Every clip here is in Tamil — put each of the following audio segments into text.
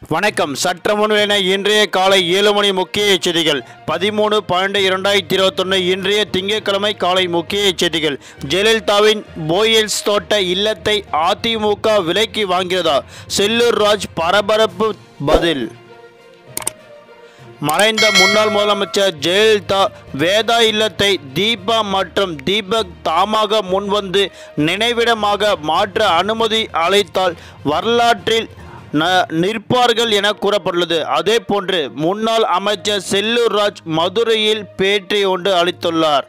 வணக்கம் சற்று முன்னிலைன இன்றைய காலை ஏழு மணி முக்கிய செய்திகள் பதிமூணு பன்னெண்டு இரண்டாயிரத்தி இருபத்தொன்று இன்றைய திங்கட்கிழமை காலை முக்கிய செய்திகள் ஜெயலலிதாவின் போயல்ஸ் தோட்ட இல்லத்தை அதிமுக விலைக்கு வாங்கியதா செல்லூர் ராஜ் பரபரப்பு பதில் மறைந்த முன்னாள் முதலமைச்சர் ஜெயலலிதா வேதா இல்லத்தை தீபா மற்றும் தீபக் தாமாக முன்வந்து நினைவிடமாக மாற்ற அனுமதி அளித்தால் வரலாற்றில் ந நிற்பார்கள் என கூறப்பட்டுள்ளது அதே போன்று முன்னாள் அமைச்சர் செல்லூர் ராஜ் மதுரையில் பேட்டி ஒன்று அளித்துள்ளார்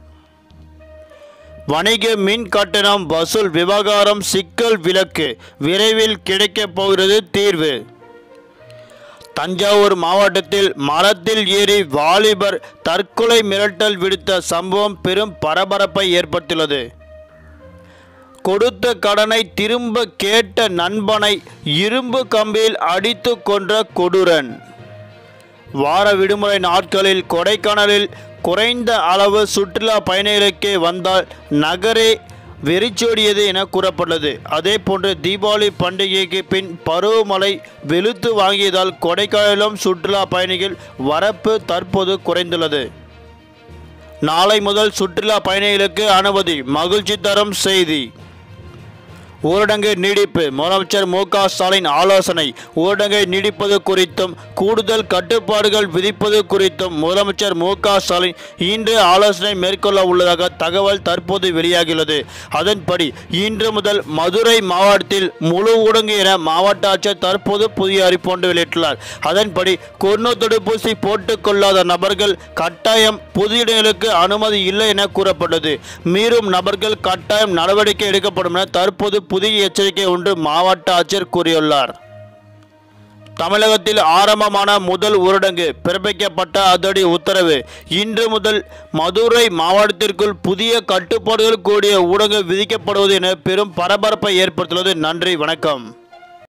வணிக மின் கட்டணம் வசூல் விவகாரம் சிக்கல் விலக்கு விரைவில் கிடைக்கப் போகிறது தீர்வு தஞ்சாவூர் மாவட்டத்தில் மரத்தில் ஏறி வாலிபர் தற்கொலை மிரட்டல் விடுத்த சம்பவம் பெரும் பரபரப்பை ஏற்படுத்தியுள்ளது கொடுத்த கடனை திரும்ப கேட்ட நண்பனை இரும்பு கம்பியில் அடித்து கொன்ற கொடூரன் வார விடுமுறை நாட்களில் கொடைக்கானலில் குறைந்த அளவு சுற்றுலா பயணிகளுக்கே வந்தால் நகரே வெறிச்சோடியது என கூறப்பட்டது அதே போன்று தீபாவளி பண்டிகைக்கு பின் பருவமழை வெளுத்து வாங்கியதால் கொடைக்கானலும் சுற்றுலா பயணிகள் வரப்பு தற்போது குறைந்துள்ளது நாளை முதல் சுற்றுலா பயணிகளுக்கு அனுமதி மகிழ்ச்சி தரும் செய்தி ஊரடங்கு நீடிப்பு முதலமைச்சர் மு க ஸ்டாலின் ஆலோசனை ஊரடங்கை நீடிப்பது குறித்தும் கூடுதல் கட்டுப்பாடுகள் விதிப்பது குறித்தும் முதலமைச்சர் மு க ஸ்டாலின் இன்று ஆலோசனை மேற்கொள்ள உள்ளதாக தகவல் தற்போது வெளியாகியுள்ளது அதன்படி இன்று முதல் மதுரை மாவட்டத்தில் முழு ஊடங்கு என மாவட்ட ஆட்சியர் தற்போது புதிய அறிவிப்பு ஒன்று வெளியிட்டுள்ளார் அதன்படி கொரோனா தடுப்பூசி போட்டுக் கொள்ளாத நபர்கள் கட்டாயம் பொது இடங்களுக்கு அனுமதி இல்லை என கூறப்பட்டது மீறும் நபர்கள் கட்டாயம் நடவடிக்கை எடுக்கப்படும் என தற்போது புதிய எச்சரிக்கை ஒன்று மாவட்ட ஆட்சியர் கூறியுள்ளார் தமிழகத்தில் ஆரம்பமான முதல் ஊரடங்கு பிறப்பிக்கப்பட்ட அதடி உத்தரவு இன்று முதல் மதுரை மாவட்டத்திற்குள் புதிய கட்டுப்பாடுகள் கூடிய ஊடகம் விதிக்கப்படுவது என பெரும் பரபரப்பை ஏற்படுத்தியுள்ளது நன்றி வணக்கம்